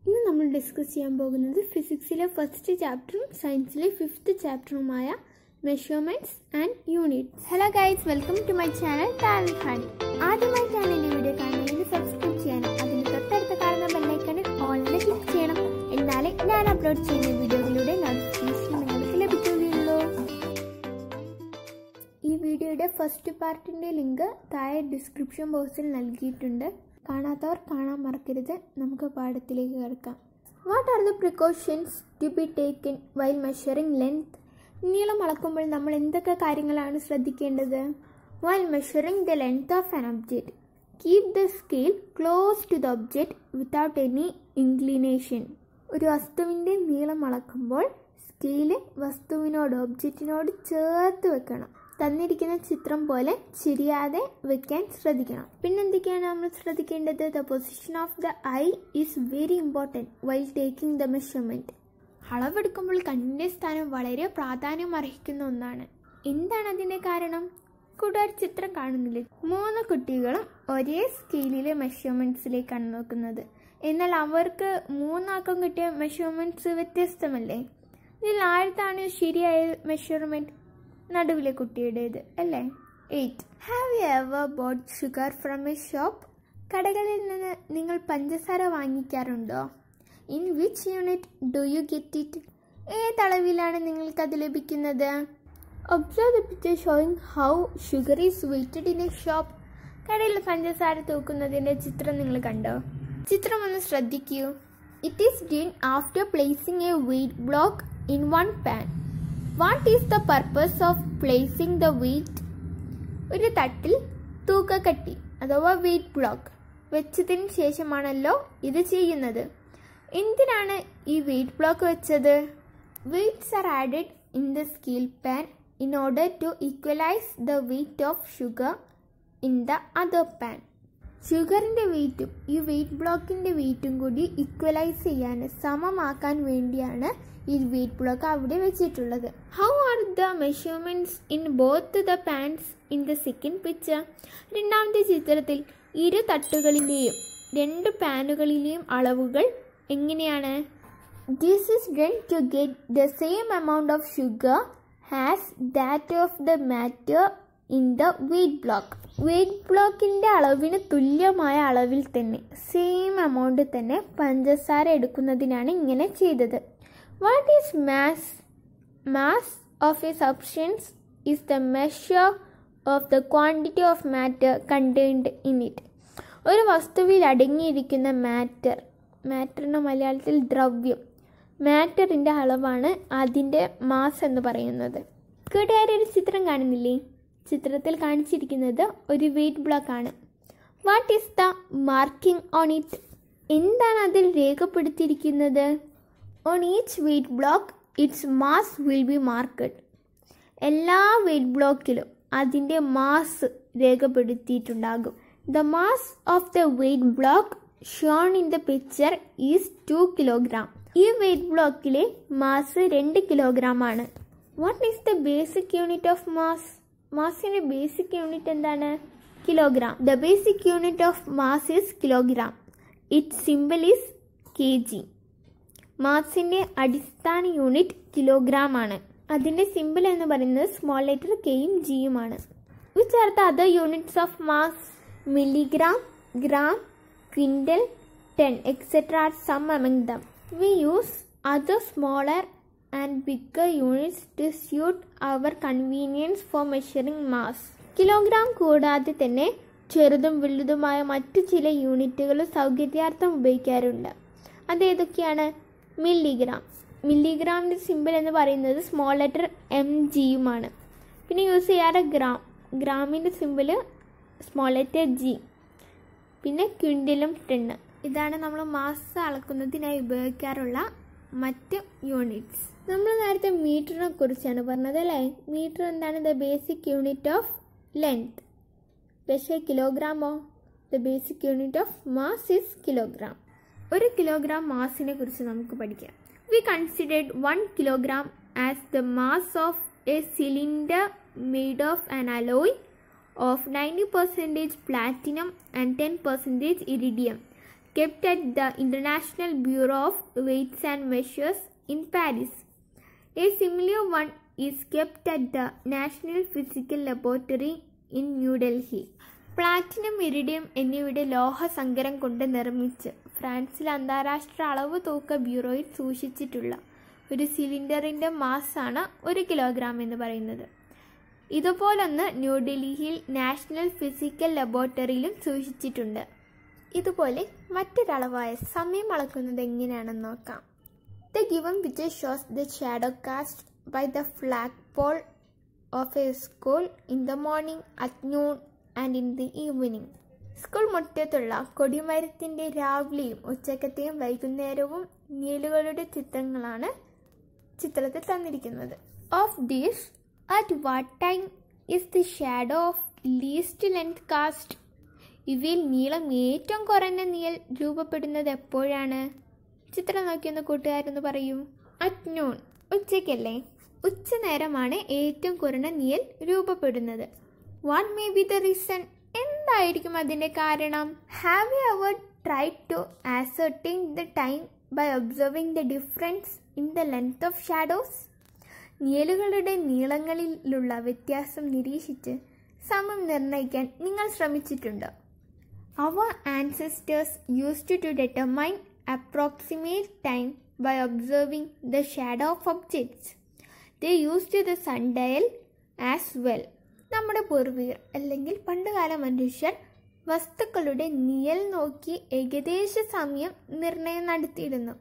ഇന്ന് നമ്മൾ ഡിസ്കസ് ചെയ്യാൻ പോകുന്നത് ഫിസിക്സിലെ ഫസ്റ്റ് ചാപ്റ്ററും സയൻസിലെ ഫിഫ്ത്ത് ചാപ്റ്ററുമായ measurements and units hello guys welcome to my channel talent Hani ആദ്യമായിട്ടാണ് എൻ്റെ വീഡിയോ കാണുന്നതെങ്കിൽ സബ്സ്ക്രൈബ് ചെയ്യാനും അതിന് തൊട്ടടുത്ത് കാണുന്ന ബെല്ലൈക്കണിൽ ഓൾറെഡി ക്ലിക്ക് ചെയ്യണം എന്നാലേ ഞാൻ അപ്ലോഡ് ചെയ്യുന്ന വീഡിയോകളുടെ നോട്ടിഫിക്കേഷൻ നിങ്ങൾക്ക് ലഭിക്കുകയുള്ളൂ ഈ വീഡിയോയുടെ ഫസ്റ്റ് പാർട്ടിൻ്റെ ലിങ്ക് താഴെ ഡിസ്ക്രിപ്ഷൻ ബോക്സിൽ നൽകിയിട്ടുണ്ട് കാണാത്തവർ കാണാൻ മറക്കരുത് നമുക്ക് പാഠത്തിലേക്ക് കിടക്കാം what are the precautions to be taken while measuring length നീളം അളക്കുമ്പോൾ നമ്മൾ എന്തൊക്കെ കാര്യങ്ങളാണ് ശ്രദ്ധിക്കേണ്ടത് while measuring the length of an object keep the scale close to the object without any inclination ഒരു വസ്തുവിൻ്റെ നീളം അളക്കുമ്പോൾ സ്കെയില് വസ്തുവിനോട് ഒബ്ജക്റ്റിനോട് ചേർത്ത് വെക്കണം തന്നിരിക്കുന്ന ചിത്രം പോലെ ചിരിയാതെ വെക്കാൻ ശ്രദ്ധിക്കണം പിന്നെന്തൊക്കെയാണ് നമ്മൾ ശ്രദ്ധിക്കേണ്ടത് the position of the eye is very important while taking the measurement അളവെടുക്കുമ്പോൾ കണ്ണിൻ്റെ സ്ഥാനം വളരെ പ്രാധാന്യം അർഹിക്കുന്ന ഒന്നാണ് എന്താണ് അതിൻ്റെ കാരണം കൂട്ടുകാർ ചിത്രം കാണുന്നില്ലേ മൂന്ന് കുട്ടികളും ഒരേ സ്കെയിലിലെ മെഷർമെൻറ്റ്സിലേക്കാണ് നോക്കുന്നത് എന്നാൽ അവർക്ക് മൂന്നാക്കം കിട്ടിയ മെഷർമെൻറ്റ്സ് വ്യത്യസ്തമല്ലേ ഇതിൽ ആഴത്താണ് ശരിയായ മെഷർമെൻറ്റ് നടുവിലെ കുട്ടിയുടേത് അല്ലേ eight have you ever bought sugar from a shop കടകളിൽ നിന്ന് നിങ്ങൾ പഞ്ചസാര വാങ്ങിക്കാറുണ്ടോ in which unit do you get it ഏതളവിലാണ് നിങ്ങൾക്കത് ലഭിക്കുന്നത് observe the picture showing how sugar is weighted in a shop കടയിൽ പഞ്ചസാര തൂക്കുന്നതിൻ്റെ ചിത്രം നിങ്ങൾ കണ്ടോ ചിത്രം ഒന്ന് ശ്രദ്ധിക്കൂ it is done after placing a weight block in one pan what is the purpose of placing the weight ഒരു തട്ടിൽ തൂക്കക്കട്ടി അഥവാ വെയ്റ്റ് ബ്ലോക്ക് വെച്ചതിന് ശേഷമാണല്ലോ ഇത് ചെയ്യുന്നത് എന്തിനാണ് ഈ വെയ്റ്റ് ബ്ലോക്ക് വെച്ചത് weights are added in the scale pan in order to equalize the weight of sugar in the other pan ഷുഗറിൻ്റെ വെയിറ്റും ഈ വെയിറ്റ് ബ്ലോക്കിൻ്റെ വെയിറ്റും കൂടി ഈക്വലൈസ് ചെയ്യാൻ സമമാക്കാൻ വേണ്ടിയാണ് ഈ വെയിറ്റ് ബ്ലോക്ക് അവിടെ വെച്ചിട്ടുള്ളത് how are the measurements in both the pans in the second picture രണ്ടാമത്തെ ചിത്രത്തിൽ ഇരു തട്ടുകളിലെയും രണ്ട് പാനുകളിലെയും അളവുകൾ എങ്ങനെയാണ് this is done to get the same amount of sugar has that of the matter in the weight block weight ബ്ലോക്കിൻ്റെ അളവിന് തുല്യമായ അളവിൽ തന്നെ സെയിം എമൗണ്ട് തന്നെ പഞ്ചസാര എടുക്കുന്നതിനാണ് ഇങ്ങനെ ചെയ്തത് what is mass mass of a substance is the measure of the quantity of matter contained in it ഒരു വസ്തുവിൽ അടങ്ങിയിരിക്കുന്ന മാറ്റർ മാറ്ററിന് മലയാളത്തിൽ ദ്രവ്യം മാറ്ററിൻ്റെ അളവാണ് അതിൻ്റെ മാസ് എന്ന് പറയുന്നത് കൂട്ടുകാരൊരു ചിത്രം കാണുന്നില്ലേ ചിത്രത്തിൽ കാണിച്ചിരിക്കുന്നത് ഒരു വെയിറ്റ് ബ്ലോക്ക് ആണ് what is the marking on it എന്താണ് അതിൽ രേഖപ്പെടുത്തിയിരിക്കുന്നത് on each weight block its mass will be marked എല്ലാ വെയിറ്റ് ബ്ലോക്കിലും അതിൻ്റെ മാസ് രേഖപ്പെടുത്തിയിട്ടുണ്ടാകും the mass of the weight block shown in the picture is two kilogram ഈ weight ബ്ലോക്കിലെ mass രണ്ട് കിലോഗ്രാം ആണ് what is the basic unit of mass മാസിന്റെ basic unit എന്താണ് kilogram the basic unit of mass is kilogram it simple is K G മാസിന്റെ അടിസ്ഥാന unit kilogram ആണ് അതിന്റെ സിമ്പിൾ എന്ന് പറയുന്നത് സ്മോൾ ലെറ്റർ കെയും ജിയുമാണ് which are the other units of mass milligram gram quintal tonne etcetera are some among them we use other smaller and bigger units to suit our convenience for measuring mass kilogram കൂടാതെ തന്നെ ചെറുതും വലുതുമായ മറ്റു ചില യൂണിറ്റുകൾ സൗകര്യാർത്ഥം ഉപയോഗിക്കാറുണ്ട് അതേതൊക്കെയാണ് milligram മില്ലിഗ്രാമിൻ്റെ simple എന്ന് പറയുന്നത് സ്മോൾ ലെറ്റർ എം ജിയുമാണ് പിന്നെ യൂസ് ചെയ്യാറ് ഗ്രാം ഗ്രാമിൻ്റെ സിമ്പിൾ സ്മോൾ ലെറ്റർ ജി പിന്നെ ക്വിൻ്റലും ടെണ്ണ് ഇതാണ് നമ്മൾ മാസ് അളക്കുന്നതിനായി ഉപയോഗിക്കാറുള്ള മറ്റ് യൂണിറ്റ്സ് നമ്മൾ നേരത്തെ മീറ്ററിനെ കുറിച്ചാണ് പറഞ്ഞത് അല്ലേ മീറ്റർ എന്താണ് the basic unit of length പക്ഷേ കിലോഗ്രാമോ the basic unit of mass is kilogram ഒരു കിലോഗ്രാം മാസിനെ കുറിച്ച് നമുക്ക് പഠിക്കാം we considered one kilogram as the mass of a cylinder made of an alloy of 90% platinum and 10% iridium kept at the International Bureau of Weights and Measures in Paris. A similar one is kept at the National Physical Laboratory in New Delhi. Platinum iridium എന്നിവയുടെ ലോഹസങ്കരം കൊണ്ട് നിർമ്മിച്ച് ഫ്രാൻസിൽ അന്താരാഷ്ട്ര അളവ് തൂക്ക ബ്യൂറോയിൽ സൂക്ഷിച്ചിട്ടുള്ള ഒരു സിലിണ്ടറിൻ്റെ മാസാണ് ഒരു കിലോഗ്രാം എന്ന് പറയുന്നത് ഇതുപോലൊന്ന് ന്യൂഡൽഹിയിൽ നാഷണൽ ഫിസിക്കൽ ലബോറട്ടറിയിലും സൂക്ഷിച്ചിട്ടുണ്ട് ഇതുപോലെ മറ്റൊരളവായ സമയം അളക്കുന്നത് എങ്ങനെയാണെന്ന് നോക്കാം the given picture shows the shadow cast by the flag pole of a school in the morning at noon and in the evening school മുറ്റത്തുള്ള കൊടിമരത്തിൻ്റെ രാവിലെയും ഉച്ചക്കത്തെയും വൈകുന്നേരവും നീലുകളുടെ ചിത്രങ്ങളാണ് ചിത്രത്തിൽ തന്നിരിക്കുന്നത് of these at what time is the shadow of least length cast ഇവയിൽ നീളം ഏറ്റവും കുറഞ്ഞ നീൽ രൂപപ്പെടുന്നത് എപ്പോഴാണ് ചിത്രം നോക്കിയൊന്ന് കൂട്ടുകാരെന്ന് പറയൂ അറ്റ് നൂൺ ഉച്ചയ്ക്കല്ലേ ഉച്ച നേരമാണ് ഏറ്റവും കുറഞ്ഞ നീൽ രൂപപ്പെടുന്നത് what may be the reason എന്തായിരിക്കും അതിൻ്റെ കാരണം have you ever try to ascertain the time by observing the difference in the length of shadows നിഴലുകളുടെ നീളങ്ങളിലുള്ള വ്യത്യാസം നിരീക്ഷിച്ച് സമയം നിർണ്ണയിക്കാൻ നിങ്ങൾ ശ്രമിച്ചിട്ടുണ്ടോ our ancestors used to determine approximate time by observing the shadow of objects they used the sundial as well നമ്മുടെ പൂർവികർ അല്ലെങ്കിൽ പണ്ടുകാല മനുഷ്യർ വസ്തുക്കളുടെ നിഴൽ നോക്കി ഏകദേശ സമയം നിർണയം നടത്തിയിരുന്നു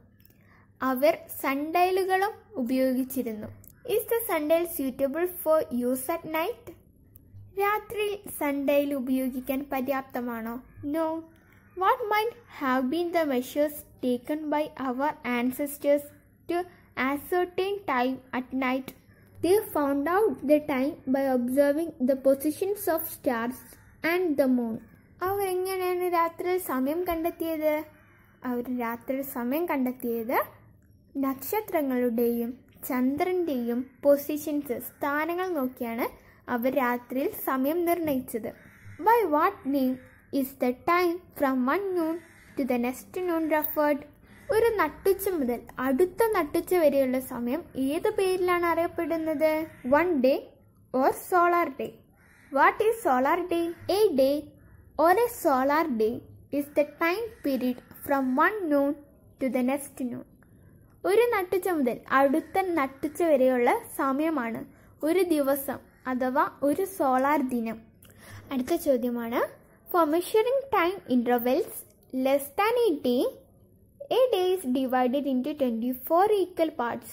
അവർ സൺഡയലുകളും ഉപയോഗിച്ചിരുന്നു is the sundial suitable for use at night രാത്രിയിൽ സൺഡയൽ ഉപയോഗിക്കാൻ പര്യാപ്തമാണോ no what might have been the measures taken by our ancestors to ascertain time at night They found out the time by observing the positions of stars and the moon. അവർ എങ്ങനെയാണ് രാത്രിയിൽ സമയം കണ്ടെത്തിയത് അവർ രാത്രിയിൽ സമയം കണ്ടെത്തിയത് നക്ഷത്രങ്ങളുടെയും ചന്ദ്രൻ്റെയും പൊസിഷൻസ് സ്ഥാനങ്ങൾ നോക്കിയാണ് അവർ രാത്രിയിൽ സമയം നിർണയിച്ചത് by what name is the time from one noon to the next noon referred ഒരു നട്ടുച്ച മുതൽ അടുത്ത നട്ടുച്ച വരെയുള്ള സമയം ഏത് പേരിലാണ് അറിയപ്പെടുന്നത് one day or solar day what is solar day a day or a solar day is the time period from one noon to the next noon ഒരു നട്ടുച്ച മുതൽ അടുത്ത നട്ടുച്ച വരെയുള്ള സമയമാണ് ഒരു ദിവസം അഥവാ ഒരു സോളാർ ദിനം അടുത്ത ചോദ്യമാണ് for measuring time intervals less than a day A day is divided into 24 equal parts.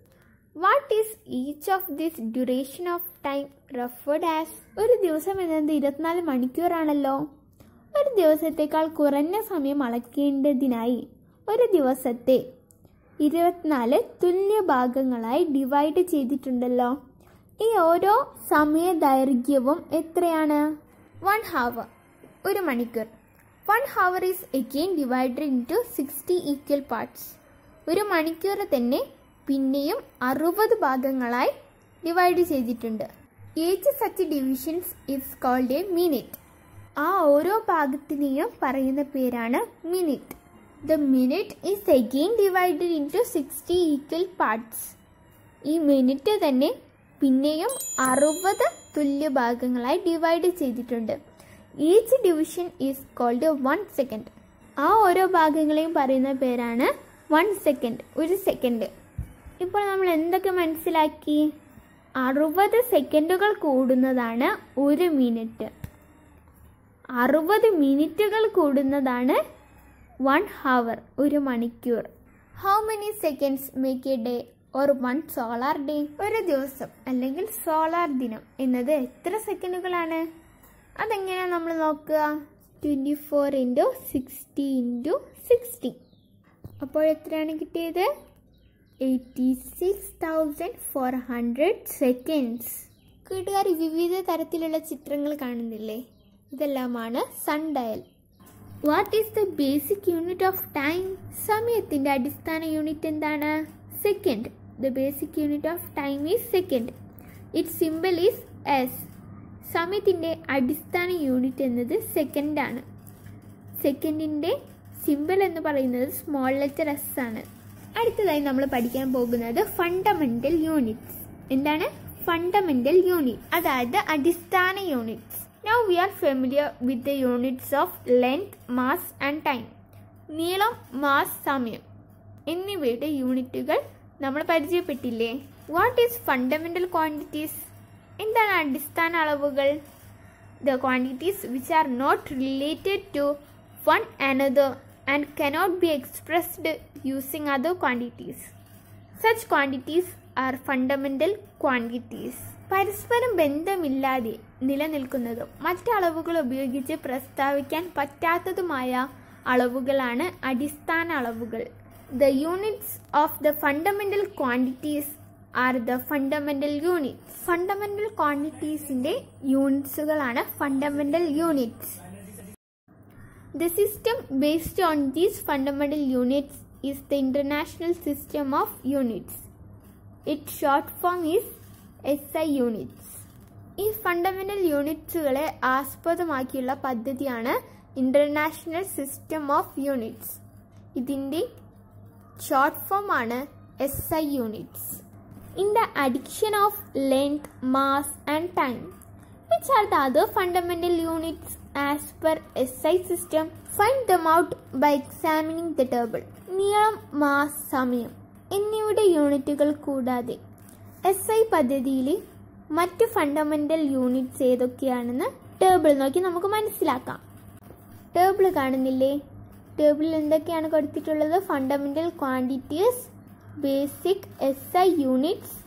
What is each of this duration of time referred as? ഒരു ദിവസം എന്നത് ഇരുപത്തിനാല് മണിക്കൂറാണല്ലോ ഒരു ദിവസത്തേക്കാൾ കുറഞ്ഞ സമയം അളക്കേണ്ടതിനായി ഒരു ദിവസത്തെ ഇരുപത്തിനാല് തുല്യ ഭാഗങ്ങളായി ഡിവൈഡ് ചെയ്തിട്ടുണ്ടല്ലോ ഈ ഓരോ സമയ ദൈർഘ്യവും എത്രയാണ് വൺ ഹവർ ഒരു മണിക്കൂർ one hour is again divided into sixty equal parts ഒരു മണിക്കൂർ തന്നെ പിന്നെയും അറുപത് ഭാഗങ്ങളായി ഡിവൈഡ് ചെയ്തിട്ടുണ്ട് each such divisions is called a minute ആ ഓരോ ഭാഗത്തിനെയും പറയുന്ന പേരാണ് minute the minute is again divided into sixty equal parts ഈ മിനിറ്റ് തന്നെ പിന്നെയും അറുപത് തുല്യ ഭാഗങ്ങളായി ഡിവൈഡ് ചെയ്തിട്ടുണ്ട് each division is called one second ആ ഓരോ ഭാഗങ്ങളെയും പറയുന്ന പേരാണ് വൺ സെക്കൻഡ് ഒരു സെക്കൻഡ് ഇപ്പോൾ നമ്മൾ എന്തൊക്കെ മനസ്സിലാക്കി അറുപത് സെക്കൻഡുകൾ കൂടുന്നതാണ് ഒരു മിനിറ്റ് അറുപത് മിനിറ്റുകൾ കൂടുന്നതാണ് വൺ ഹവർ ഒരു മണിക്കൂർ how many seconds make a day or one solar day ഒരു ദിവസം അല്ലെങ്കിൽ സോളാർ ദിനം എന്നത് എത്ര സെക്കൻഡുകളാണ് അതെങ്ങനെയാണ് നമ്മൾ നോക്കുക twenty four into sixty into sixty അപ്പോൾ എത്രയാണ് കിട്ടിയത് eighty six thousand four hundred seconds കൂട്ടുകാർ വിവിധ തരത്തിലുള്ള ചിത്രങ്ങൾ കാണുന്നില്ലേ ഇതെല്ലാമാണ് sundial what is the basic unit of time സമയത്തിൻ്റെ അടിസ്ഥാന യൂണിറ്റ് എന്താണ് second the basic unit of time is second it simple is S സമയത്തിൻ്റെ അടിസ്ഥാന യൂണിറ്റ് എന്നത് സെക്കൻഡാണ് സെക്കൻഡിൻ്റെ സിമ്പിൾ എന്ന് പറയുന്നത് സ്മോൾ ലെറ്റർ എസ് ആണ് അടുത്തതായി നമ്മൾ പഠിക്കാൻ പോകുന്നത് ഫണ്ടമെന്റൽ യൂണിറ്റ്സ് എന്താണ് ഫണ്ടമെന്റൽ യൂണിറ്റ് അതായത് അടിസ്ഥാന units now we are familiar with the units of length mass and time നീളം മാസ് സമയം എന്നിവയുടെ യൂണിറ്റുകൾ നമ്മൾ പരിചയപ്പെട്ടില്ലേ വാട്ട് ഈസ് ഫണ്ടമെന്റൽ ക്വാണ്ടിറ്റീസ് എന്താണ് അടിസ്ഥാന അളവുകൾ the quantities which are not related to one another and cannot be expressed using other quantities such quantities are fundamental quantities പരസ്പരം ബന്ധമില്ലാതെ നിലനിൽക്കുന്നതും മറ്റ് അളവുകൾ ഉപയോഗിച്ച് പ്രസ്താവിക്കാൻ പറ്റാത്തതുമായ അളവുകളാണ് അടിസ്ഥാന അളവുകൾ the units of the fundamental quantities are the fundamental unit fundamental ക്വാണ്ടിറ്റീസിന്റെ യൂണിറ്റ്സുകളാണ് fundamental units The system based on these fundamental units is the International System of Units. Its short form is SI units. ഈ fundamental യൂണിറ്റ്സുകളെ ആസ്പദമാക്കിയുള്ള പദ്ധതിയാണ് international system of units ഇതിൻ്റെ short form ആണ് S I units in the addition of length mass and time which are the other fundamental units as per SI system. Find them out by examining the table. നീളം mass സമയം എന്നിവയുടെ യൂണിറ്റുകൾ കൂടാതെ S I പദ്ധതിയിലെ മറ്റ് fundamental units ഏതൊക്കെയാണെന്ന് table നോക്കി നമുക്ക് മനസ്സിലാക്കാം ടേബിൾ കാണുന്നില്ലേ ടേബിളിൽ എന്തൊക്കെയാണ് കൊടുത്തിട്ടുള്ളത് fundamental quantities basic S I units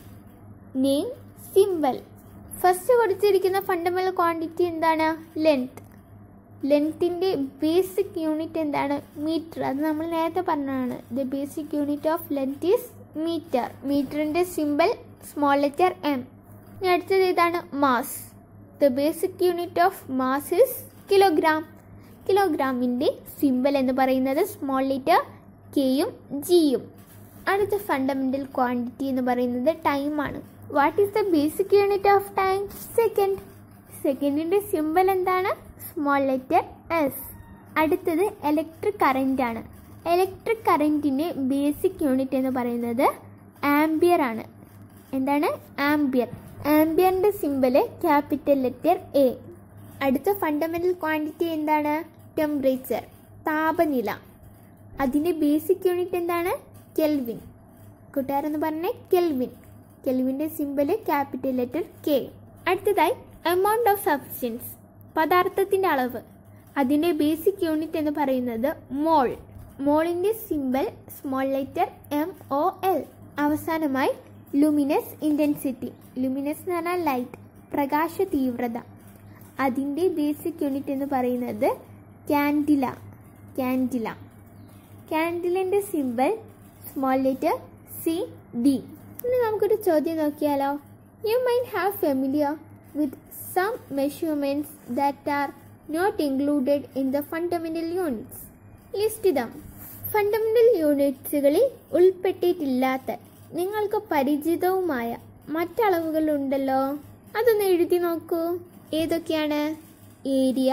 name symbol first കൊടുത്തിരിക്കുന്ന ഫണ്ടമെന്റൽ ക്വാണ്ടിറ്റി എന്താണ് ലെങ്ത് ലെങ്ത്തിൻ്റെ ബേസിക് യൂണിറ്റ് എന്താണ് മീറ്റർ അത് നമ്മൾ നേരത്തെ പറഞ്ഞതാണ് the basic unit of length is metre മീറ്ററിൻ്റെ സിമ്പൽ സ്മോൾ ലെറ്റർ എം ഇനി അടുത്തത് ഇതാണ് mass the basic unit of mass is kilogram കിലോഗ്രാമിൻ്റെ സിമ്പൽ എന്ന് പറയുന്നത് സ്മോൾ ലെറ്റർ കെയും ജിയും അടുത്ത ഫണ്ടമെന്റൽ ക്വാണ്ടിറ്റി എന്ന് പറയുന്നത് ടൈമാണ് what is the basic unit of time second സെക്കൻഡിൻ്റെ സിമ്പൽ എന്താണ് സ്മോൾ ലെറ്റർ എസ് അടുത്തത് ഇലക്ട്രിക് കറൻ്റ് ആണ് ഇലക്ട്രിക് കറൻറ്റിൻ്റെ ബേസിക് യൂണിറ്റ് എന്ന് പറയുന്നത് ആംബിയർ ആണ് എന്താണ് ആംബിയർ ആംബിയറിൻ്റെ സിമ്പല് ക്യാപിറ്റൽ ലെറ്റർ എ അടുത്ത ഫണ്ടമെന്റൽ ക്വാണ്ടിറ്റി എന്താണ് ടെമ്പറേച്ചർ താപനില അതിൻ്റെ ബേസിക് യൂണിറ്റ് എന്താണ് കെൽവിൻ കൂട്ടുകാരെന്ന് പറഞ്ഞേ കെൽവിൻ കെൽവിൻ്റെ സിമ്പല് ക്യാപിറ്റൽ ലെറ്റർ കെ അടുത്തതായി എമൗണ്ട് ഓഫ് സബ്സ്റ്റൻസ് പദാർത്ഥത്തിൻ്റെ അളവ് അതിൻ്റെ ബേസിക് യൂണിറ്റ് എന്ന് പറയുന്നത് മോൾ മോളിൻ്റെ symbol small letter M O L അവസാനമായി ലുമിനസ് ഇൻറ്റൻസിറ്റി ലുമിനസ് എന്ന് പറഞ്ഞാൽ ലൈറ്റ് പ്രകാശ തീവ്രത അതിൻ്റെ ബേസിക് യൂണിറ്റ് എന്ന് പറയുന്നത് ക്യാൻഡില ക്യാൻഡില ക്യാൻഡിലിൻ്റെ symbol small letter C D ഇനി നമുക്കൊരു ചോദ്യം നോക്കിയാലോ you might have familiar with some measurements that are not included in the fundamental units list them fundamental യൂണിറ്റ്സുകളിൽ ഉൾപ്പെട്ടിട്ടില്ലാത്ത നിങ്ങൾക്ക് പരിചിതവുമായ മറ്റളവുകളുണ്ടല്ലോ അതൊന്ന് എഴുതി നോക്കൂ ഏതൊക്കെയാണ് area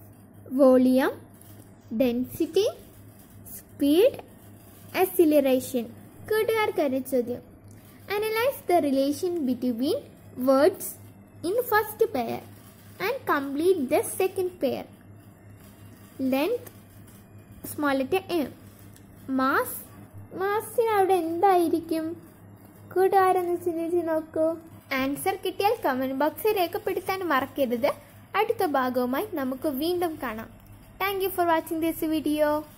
volume density speed acceleration കൂട്ടുകാർക്ക് ഒരു ചോദ്യം analyse the relation between words in first pair and complete the second pair length small letter M mass മാസിന് അവിടെ എന്തായിരിക്കും കൂട്ടുകാരെന്ന് ചിന്തിച്ച് നോക്കൂ ആൻസർ കിട്ടിയാൽ കമൻറ്റ് ബോക്സിൽ രേഖപ്പെടുത്താൻ മറക്കരുത് അടുത്ത ഭാഗവുമായി നമുക്ക് വീണ്ടും കാണാം thank you for watching this video